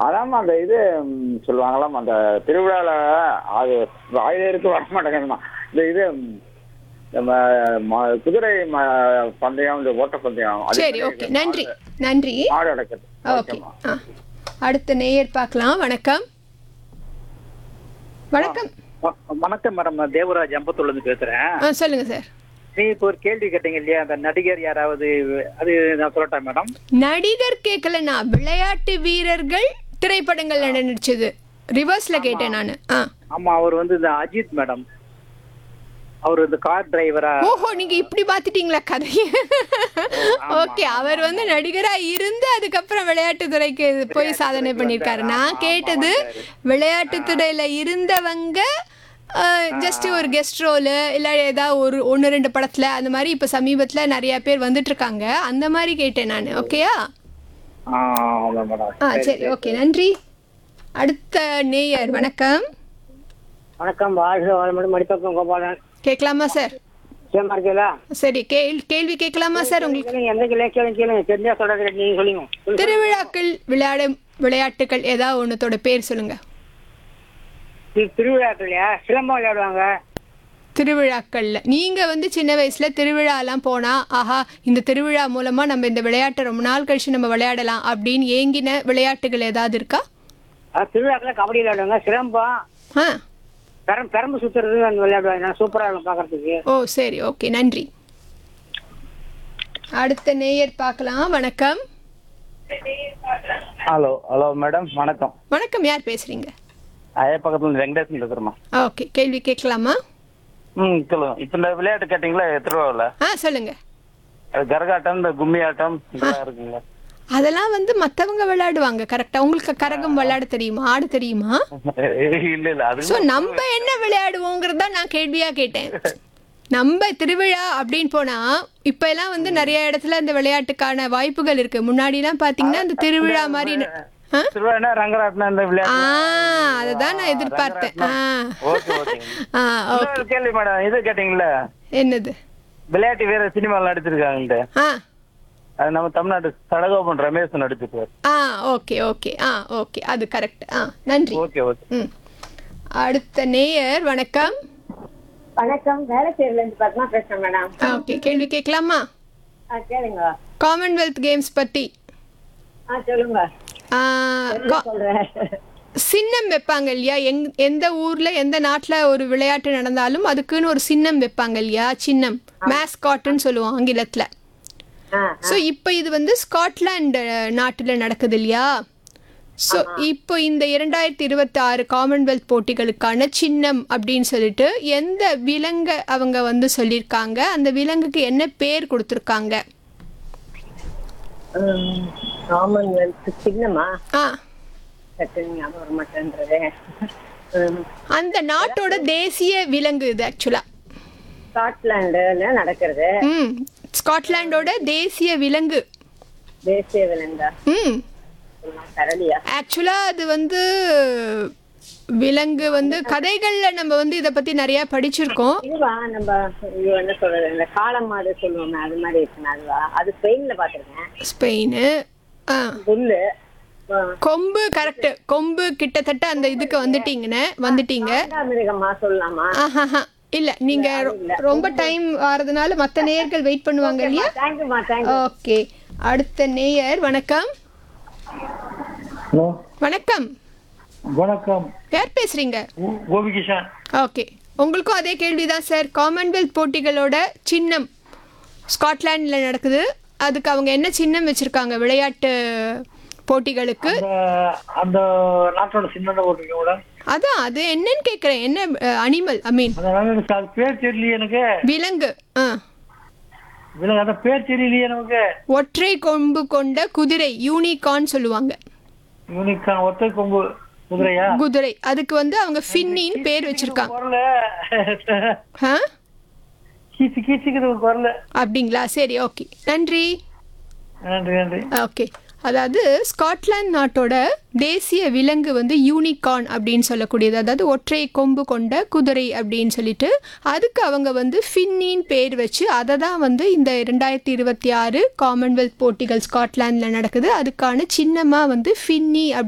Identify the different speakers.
Speaker 1: அதாம்மா அந்த இது ம், சொல்லுவாங்களாம் அந்த திருவிழால அது வாயிலிருக்கு வர மாட்டேங்குதுமா இந்த இது ம், நம்ம ம- குதிரை ம- பந்தயம் இந்த ஓட்ட பந்தயம் அது
Speaker 2: சரி ஓகே நன்றி நன்றி
Speaker 1: மாடு அடக்குது
Speaker 2: ஓகே ஆ அடுத்த நேயர் பார்க்கலாம் வணக்கம் வணக்கம்
Speaker 3: வ- வணக்கம் மேடம் நான் தேவராஜ் அம்பத்தூர்ல இருந்து பேசுறேன்
Speaker 2: ஆ சொல்லுங்க சார்
Speaker 3: நீ இப்போ ஒரு கேள்வி கேட்டீங்க இல்லையா அந்த நடிகர் யாராவது அது நான் சொல்லட்டா மேடம்
Speaker 2: நடிகர் கேட்கல நான் விளையாட்டு வீரர்கள் திரைப்படங்கள்ல நடிச்சது ரிவர்ஸ்ல கேட்டேன் நான் ஆ
Speaker 3: ஆமா அவர் வந்து இந்த அஜித் மேடம் அவர் இந்த கார் டிரைவரா
Speaker 2: ஓஹோ நீங்க இப்படி பாத்துட்டீங்களா கதைய ஓகே அவர் வந்து நடிகரா இருந்து அதுக்கப்புறம் விளையாட்டு துறைக்கு போய் சாதனை பண்ணிருக்காரு நான் கேட்டது விளையாட்டு துறையில இருந்தவங்க ஜஸ்ட் ஒரு கெஸ்ட் ரோலு இல்ல ஏதாவது ஒரு ஒன்று ரெண்டு படத்துல அந்த மாதிரி இப்ப சமீபத்துல நிறைய பேர் வந்துட்டு இருக்காங்க அந்த மாதிரி கேட்டேன் நான் ஓகேயா
Speaker 3: ஆமா மேடம்
Speaker 2: ஆ சரி ஓகே நன்றி அடுத்த நேயர் வணக்கம்
Speaker 4: வணக்கம் வாழ்க வளமுடன் மடிப்பக்கம் கோபாலன்
Speaker 2: கேட்கலாமா சார்
Speaker 4: சேமா இருக்கீங்களா
Speaker 2: சரி கேள் கேள்வி கேட்கலாமா சார் உங்களுக்கு
Speaker 4: கேளுங்க எந்த கிளை கேளுங்க கேளுங்க தெரிஞ்சா சொல்றது நீங்க சொல்லுங்க சொல்லுங்க.
Speaker 2: திருவிழாக்கள் விளையாடும் விளையாட்டுகள் ஏதாவது ஒன்றத்தோட பேர் சொல்லுங்க
Speaker 4: இது திருவிழாக்கள்லையா சிலம்பம் விளையாடுவாங்க
Speaker 2: திருவிழாக்கள்ல நீங்க வந்து சின்ன வயசுல திருவிழாலாம் போனா ஆஹா இந்த திருவிழா மூலமா நம்ம இந்த விளையாட்டை ரொம்ப நாள் கழிச்சு நம்ம விளையாடலாம் அப்படின்னு ஏங்கின விளையாட்டுகள் ஏதாவது இருக்கா
Speaker 4: அது திருவிழாக்கள்ல கபடி விளையாடுவாங்க சிலம்பம்
Speaker 2: ஆ
Speaker 4: பெரம் பெரம்பு சுத்துறது அந்த விளையாடுவாங்க நான் சூப்பரா இருக்கும் பாக்குறதுக்கு
Speaker 2: ஓ சரி ஓகே நன்றி அடுத்த நேயர் பார்க்கலாம் வணக்கம்
Speaker 5: ஹலோ ஹலோ மேடம் வணக்கம்
Speaker 2: வணக்கம் யார் பேசுறீங்க
Speaker 5: அதே பக்கத்துல இருந்து வெங்கடேசன் பேசுறேம்மா
Speaker 2: ஓகே கேள்வி கேட்கலாமா
Speaker 5: ம் சொல்லுங்க இப்போ இந்த விளையாட்டு கேட்டிங்களா திருவாரூர்ல
Speaker 2: ஆ சொல்லுங்க
Speaker 5: அது கரகாட்டம் இந்த கும்மி ஆட்டம் இதெல்லாம் இருக்குங்க
Speaker 2: அதெல்லாம் வந்து மத்தவங்க விளையாடுவாங்க கரெக்டா உங்களுக்கு கரகம் விளையாட தெரியுமா ஆட தெரியுமா
Speaker 5: இல்ல இல்ல அது
Speaker 2: சோ நம்ம என்ன விளையாடுவோங்கிறத நான் கேள்வியா கேட்டேன் நம்ம திருவிழா அப்படின்னு போனா இப்ப எல்லாம் வந்து நிறைய இடத்துல இந்த விளையாட்டுக்கான வாய்ப்புகள் இருக்கு முன்னாடி எல்லாம் பாத்தீங்கன்னா இந்த திருவிழா மாதிரி ந- ஆ?
Speaker 5: திருவாரூர்னா ரங்கராட்டம் இந்த
Speaker 2: ஆ
Speaker 5: விளையாட்டு
Speaker 2: அததான் நான் எதிர்பார்த்தேன் ஆ
Speaker 5: ஓகே ஓகே
Speaker 2: ஆ ஓகே
Speaker 5: இன்னொரு கேள்வி மேடம் இது கேட்டிங்களா
Speaker 2: என்னது
Speaker 5: விளையாட்டு வீரர் சினிமாவில் நடிச்சிருக்காங்கன்ட்டு
Speaker 2: ஆ
Speaker 5: அது நம்ம தமிழ்நாட்டு சடகோபன் ரமேஷ் நடிச்சிருக்காரு
Speaker 2: ஆ ஓகே ஓகே ஆ ஓகே அது கரெக்ட் ஆ நன்றி
Speaker 5: ஓகே ஓகே
Speaker 2: ம் அடுத்த நேயர் வணக்கம்
Speaker 4: வணக்கம் வேலைச்சேரில இருந்து பத்மா பேசுறேன் மேடம்
Speaker 2: ஆ, ஓகே கேள்வி கேட்கலாமா
Speaker 4: கேளுங்க
Speaker 2: காமன்வெல்த் கேம்ஸ் பத்தி
Speaker 4: ஆ சொல்லுங்க
Speaker 2: ஆ, கா-
Speaker 4: சொல்றேன்
Speaker 2: சின்னம் வைப்பாங்க இல்லையா எங் எந்த ஊர்ல எந்த நாட்டுல ஒரு விளையாட்டு நடந்தாலும் அதுக்குன்னு ஒரு சின்னம் வைப்பாங்க இல்லையா சின்னம் மேஸ்காட்னு சொல்லுவோம் ஆங்கிலத்துல ஸோ இப்போ இது வந்து ஸ்காட்லாந்து நாட்டுல நடக்குது இல்லையா ஸோ இப்போ இந்த இரண்டாயிரத்தி இருபத்தி ஆறு காமன்வெல்த் போட்டிகளுக்கான சின்னம் அப்படின்னு சொல்லிட்டு எந்த விலங்கை அவங்க வந்து சொல்லியிருக்காங்க அந்த விலங்குக்கு என்ன பேர் கொடுத்துருக்காங்க
Speaker 4: காமன்வெல்த் சின்னமா
Speaker 2: ஆ
Speaker 4: சட்டுன்னு ஞாபகம் வர மாட்டேன்றது ம்,
Speaker 2: அந்த நாட்டோட தேசிய விலங்கு இது ஆக்சுவலா
Speaker 4: ஸ்காட்லாண்டுல நடக்கிறது
Speaker 2: ம் ஸ்காட்லாண்டோட தேசிய விலங்கு
Speaker 4: தேசிய விலங்கா
Speaker 2: ம்
Speaker 4: கரடியா
Speaker 2: ஆக்சுவலா அது வந்து விலங்கு வந்து கதைகள்ல நம்ம வந்து இத பத்தி நிறைய படிச்சிருக்கோம்
Speaker 4: இதுவா நம்ம இது என்ன சொல்றது இந்த காளமாடு சொல்லுவோமே அது மாதிரி இருக்குண்ணா அதுவா அது ஸ்பெயின்ல பாத்திருக்கேன்
Speaker 2: ஸ்பெயின் ஆ
Speaker 4: புல்லு ஆ,
Speaker 2: கொம்பு கரெக்ட் கொம்பு கிட்டத்தட்ட அந்த இதுக்கு வந்துட்டீங்கன்னு வந்துட்டீங்க
Speaker 4: காண்டாமிருகமா சொல்லலாமா
Speaker 2: ஆஹாஹா இல்ல நீங்க ரொ- ரொம்ப டைம் ஆறதுனால மத்த நேயர்கள் வெயிட் பண்ணுவாங்க இல்லையா
Speaker 4: தேங்க்யூமா தேங்க்யூ
Speaker 2: ஓகே அடுத்த நேயர் வணக்கம்
Speaker 5: ஹலோ
Speaker 2: வணக்கம்
Speaker 5: வணக்கம்
Speaker 2: யார் பேசுறீங்க
Speaker 5: கோபிகிஷன்
Speaker 2: ஓகே உங்களுக்கும் அதே கேள்விதான் சார் காமன்வெல்த் போட்டிகளோட சின்னம் ஸ்காட்லாண்டில் நடக்குது அதுக்கு அவங்க என்ன சின்னம் வச்சிருக்காங்க விளையாட்டு போட்டிகளுக்கு
Speaker 5: அந்த நாட்டோட சின்ன ஓட்டுங்க
Speaker 2: அதான் அது என்னன்னு கேட்குறேன் என்ன அனிமல் ஐ மீன்
Speaker 5: அது பேர் தெரியலையே எனக்கு
Speaker 2: விலங்கு ஆ
Speaker 5: விலங்கு அந்த பேர் தெரியலையே நமக்கு
Speaker 2: ஒற்றை கொம்பு கொண்ட குதிரை யூனிகார்ன் சொல்லுவாங்க
Speaker 5: யூனிக்கான் ஒத்தை கொம்பு குதிரையா
Speaker 2: குதிரை அதுக்கு வந்து அவங்க ஃபின்னின்னு பேர் வச்சிருக்காங்க
Speaker 5: குரல
Speaker 2: ஆ
Speaker 5: கீச்சு கீச்சுக்குது குரல
Speaker 2: அப்படிங்களா சரி ஓகே நன்றி
Speaker 5: நன்றி நன்றி
Speaker 2: ஓகே அதாவது ஸ்காட்லாந்து நாட்டோட தேசிய விலங்கு வந்து யூனிகார்ன் அப்படின்னு சொல்லக்கூடியது அதாவது ஒற்றை கொம்பு கொண்ட குதிரை அப்படின்னு சொல்லிட்டு அதுக்கு அவங்க வந்து ஃபின்னின் பேர் வச்சு அதை தான் வந்து இந்த ரெண்டாயிரத்தி இருபத்தி ஆறு காமன்வெல்த் போட்டிகள் ஸ்காட்லாண்டில் நடக்குது அதுக்கான சின்னமாக வந்து ஃபின்னி அப்படி